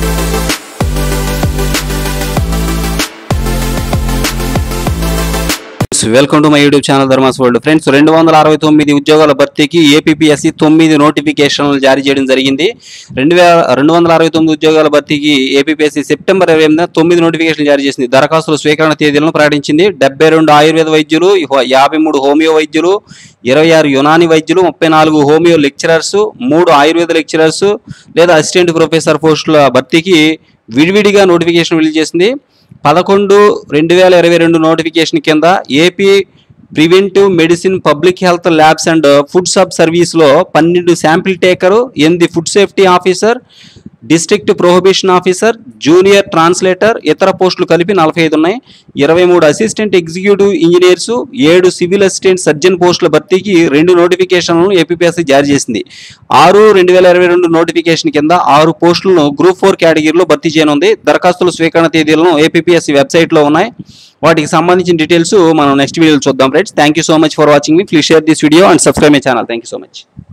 welcome to my YouTube channel Dharma's world friends రెండు వందల అరవై తొమ్మిది ఉద్యోగాల భర్తీకి ఏపీఎస్సి తొమ్మిది నోటిఫికేషన్లు జారీ చేయడం జరిగింది రెండు వేల రెండు వందల అరవై తొమ్మిది ఉద్యోగాల భర్తీకి ఏపీఎస్సి సెప్టెంబర్ ఇరవై ఎనిమిదిన తొమ్మిది నోటిఫికేషన్లు జారీ చేసింది దరఖాస్తుల స్వీకరణ తేదీలను ప్రకటించింది డెబ్బై రెండు ఆయుర్వేద వైద్యులు హో- యాభై మూడు హోమియో వైద్యులు ఇరవై ఆరు యునాని వైద్యులు ముప్పై నాలుగు హోమియో లెక్చరర్స్ మూడు ఆయుర్వేద లెక్చరర్స్ లేదా అసిస్టెంట్ ప్రొఫెసర్ పోస్టుల భర్తీకి విడివిడిగా నోటిఫికేషన్ రిలీజ్ చేసింది పదకొండు రెండు వేల ఇరవై రెండు నోటిఫికేషన్ కింద AP preventive medicine public health labs and food sub సర్వీస్లో పన్నెండు శాంపిల్ టేకరు ఎనిమిది food safety officer district prohibition officer junior translator ఇతర పోస్టులు కలిపి నలభై ఐదు ఉన్నాయి ఇరవై మూడు అసిస్టెంట్ ఎగ్జిక్యూటివ్ ఇంజనీర్స్ ఏడు సివిల్ అసిస్టెంట్ సర్జన్ పోస్టుల భర్తీకి రెండు నోటిఫికేషన్లను ఏపీఎస్సీ జారీ చేసింది ఆరు రెండు వేల ఇరవై రెండు నోటిఫికేషన్ కింద ఆరు పోస్టులను గ్రూప్ ఫోర్ కేటగిరీలో భర్తీ చేయనుంది దరఖాస్తుల స్వీకరణ తేదీలను ఏపీఎస్సీ వెబ్సైట్లో ఉన్నాయి వాటికి సంబంధించిన డీటెయిల్స్ మనం నెక్స్ట్ వీడియోలో చూద్దాం friends thank you so much for watching మీ please share this video and subscribe my channel thank you so much